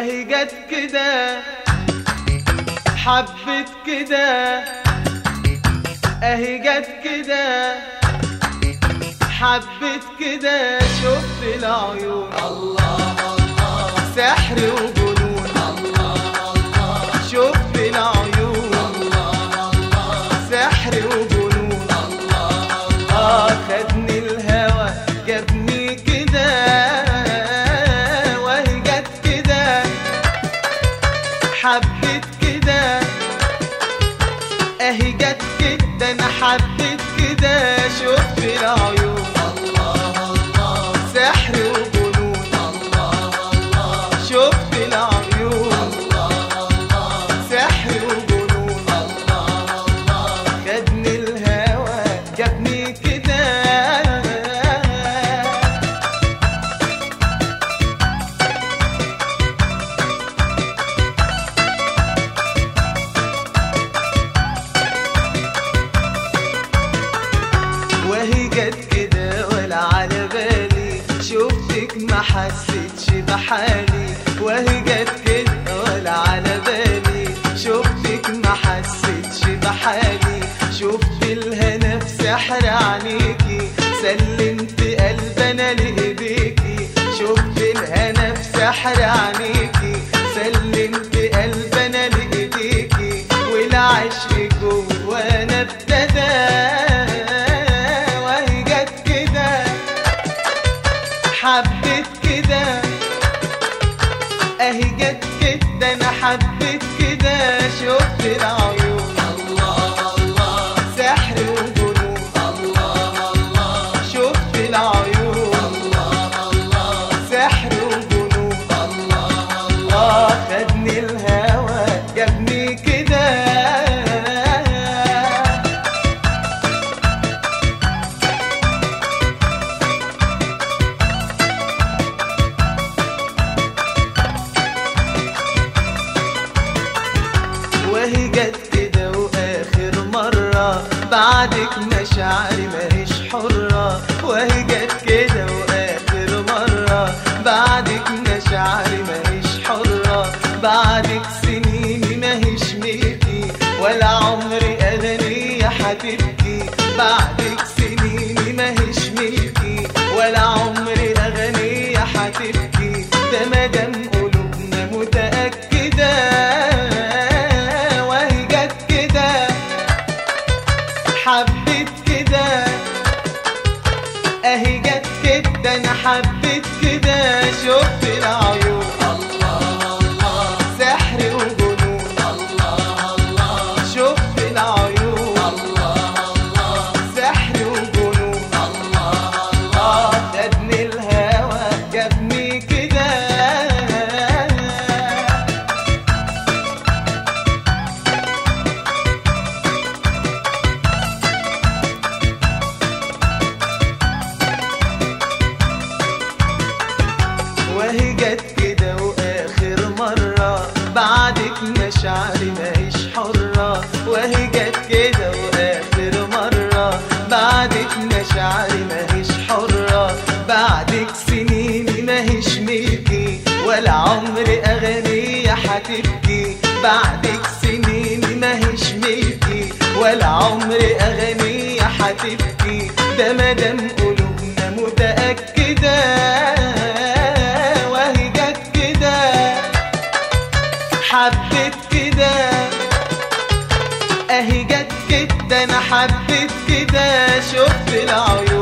وهي جت كده حبت كده اهي جت كده حبت كده شفت العيون الله الله سحر وجنون الله الله شفت العيون الله الله سحر وجنون اه خدني الهوى جابني كده وهي جت كده حبت كده اهي جت كده انا حبت كده شفت العيون الله الله سحر وجنون الله الله شفت العيون الله الله سحر وجنون الله الله خدني الهوى جابني كده وهي جت كده ولا على بالي شفتك ما حسيتش بحالي وهي جت كده ولا على بالي شفتك ما حسيتش بحالي شفت الهنا في سحر عينيكي سلمت قلبي انا لايديكي شفت الهنا في سحر عينيكي سلمت قلبي انا لايديكي والعشق جوانا ابتدى وهي جت كده حبت كده اهي جت كده انا حبت كده شفت العيون الله الله سحر وجنون الله الله شفت العيون الله الله سحر وجنون الله الله اه خدني الهوى جابني كده وهي جت كده واخر مرة بعدك مشاعري ماهيش حرة وهي جت كده واخر مرة بعدك مشاعري ماهيش حرة بعدك سنيني ماهيش ملكي ولا عمري أغنية هتبكي بعدك سنيني ماهيش ملكي ولا عمري أغنية هتبكي ده مدام قلوبنا متأكدة وهي جت كده حبت كده اهي جت كده انا حبت كده شفت العيون الله الله سحر وجنون الله الله شفت العيون الله الله سحر وجنون الله الله اه خدني الهوى جابني كده وهي جت كده واخر مرة بعدك مشاعري ماهيش حرة وهي جت كده واخر مرة بعدك مشاعري ماهيش حرة بعدك سنيني ماهيش ملكي ولا عمري أغنية هتبكي بعدك سنيني ماهيش ملكي ولا عمري أغنية هتبكي ده مدام قلوبنا متأكدة وهي جت كده حبت كده اهي جت كده انا حبت كده شفت العيون